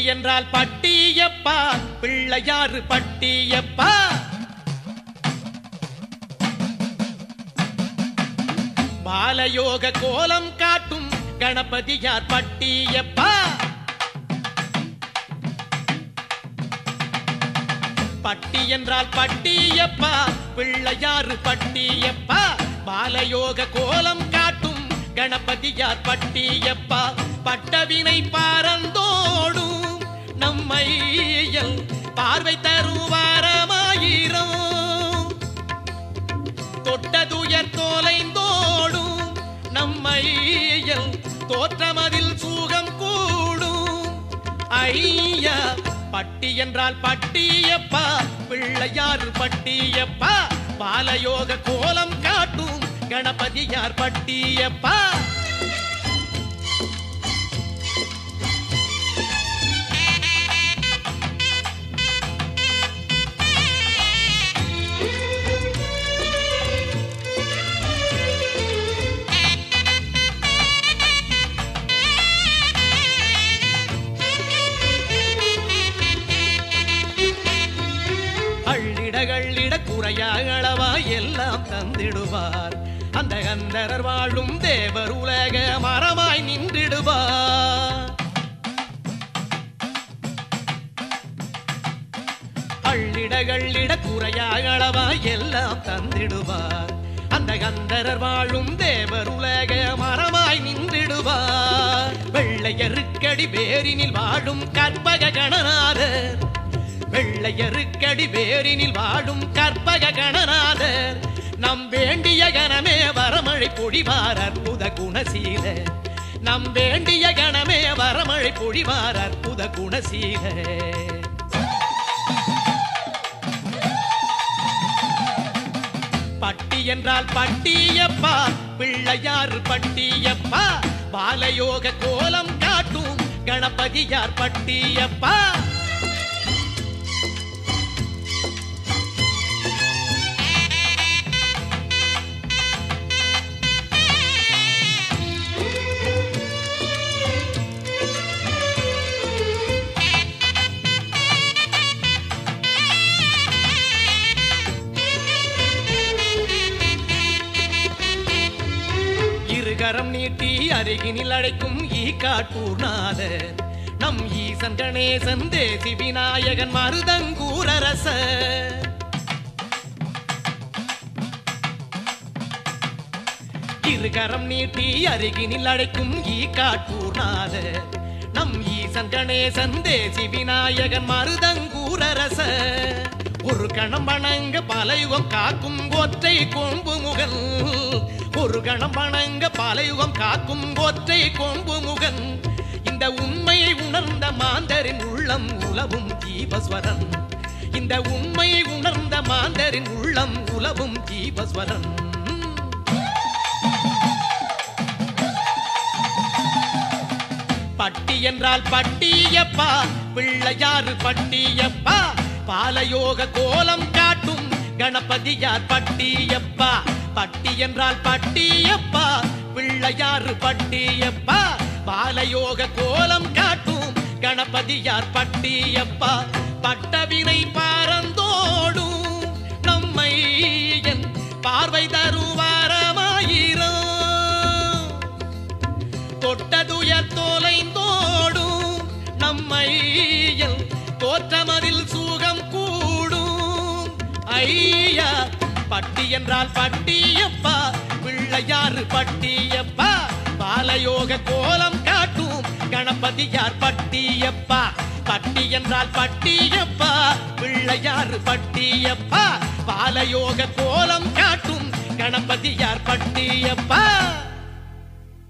என்றால் பட்டியப்பா பிள்ளையாறு பட்டியப்பா பாலயோக கோலம் காட்டும் கணபதியார் பட்டியப்பா பட்டி என்றால் பட்டியப்பா பிள்ளையாறு பட்டியப்பா பாலயோக கோலம் காட்டும் கணபதியார் பட்டியப்பா பட்டவினை பாரந்தோடும் நம்மையல் பார்வை தருவாரமாயிரம் தொட்டதுயர் தோலைந்தோடும் நம்மையல் தோற்றமதில் சுகம் கூடும் ஐயா பட்டி என்றால் பட்டியப்பா பிள்ளையார் பட்டியப்பா பாலயோக கோலம் காட்டும் கணபதியார் பட்டியப்பா அள்ளிடகளிட குறையாளவா எல்லாம் தந்திடுவார் அந்த கந்தரர் வாழும் தேவர் உலக மரமாய் நின்றிடுவார் அள்ளிடகளிட குறையாளவா எல்லாம் தந்திடுவார் அந்த கந்தரர் வாழும் தேவர் உலக மரமாய் நின்றிடுவார் வெள்ளையருக்கடி வேரினில் வாழும் கற்பக கணநாதர் வெள்ளையருக்கடி வேரினில் வாழும் கற்பக கணநாதர் நம் வேண்டிய கணமே வரமழை பொழிவார் அற்புத குணசீல நம் வேண்டிய கணமே வரமழை பொழிவார் அற்புத குணசீல பட்டி என்றால் பட்டியப்பா பிள்ளையார் பட்டியப்பா பாலயோக கோலம் காட்டும் கணபதியார் பட்டியப்பா இருகரம் நீட்டி அருகினில் அழைக்கும் ஈ காட்டூர்நாதர் நம் ஈசன் கணேசன் தேசி விநாயகன் மருதங்கூரரச இருகரம் நீட்டி அருகினில் அழைக்கும் ஈ காட்டூர்நாதர் நம் ஈசன் கணேசன் தேசி விநாயகன் மருதங்கூரரச ஒரு கணம் வணங்க பலயுகம் காக்கும் ஒற்றை கொம்பு முகன் ஒரு கணம் வணங்க பலயுகம் காக்கும் ஒற்றை கொம்பு முகன் இந்த உண்மையை உணர்ந்த மாந்தரின் உள்ளம் உலவும் ஜீவஸ்வரன் இந்த உண்மையை உணர்ந்த மாந்தரின் உள்ளம் உலவும் ஜீவஸ்வரன் பட்டி என்றால் பட்டியப்பா பிள்ளையாறு பட்டியப்பா பாலயோக கோலம் காட்டும் கணபதியார் பட்டியப்பா பட்டி என்றால் பட்டியப்பா பிள்ளையாறு பட்டியப்பா பாலயோக கோலம் காட்டும் கணபதியார் பட்டியப்பா பட்டவினை பாரந்தோடும் நம்மை என் பார்வை தருவாரமாயிரம் தொட்டதுயர் தோலைந்தோடும் நம்மையல் தோற்றமதில் சுகம் கூடும் ஐயா பட்டி என்றால் பட்டியப்பா பிள்ளையாறு பட்டியப்பா பாலயோக கோலம் காட்டும் கணபதியார் பட்டியப்பா பட்டி என்றால் பட்டியப்பா பிள்ளையாறு பட்டியப்பா பாலயோக கோலம் காட்டும் கணபதியார் பட்டியப்பா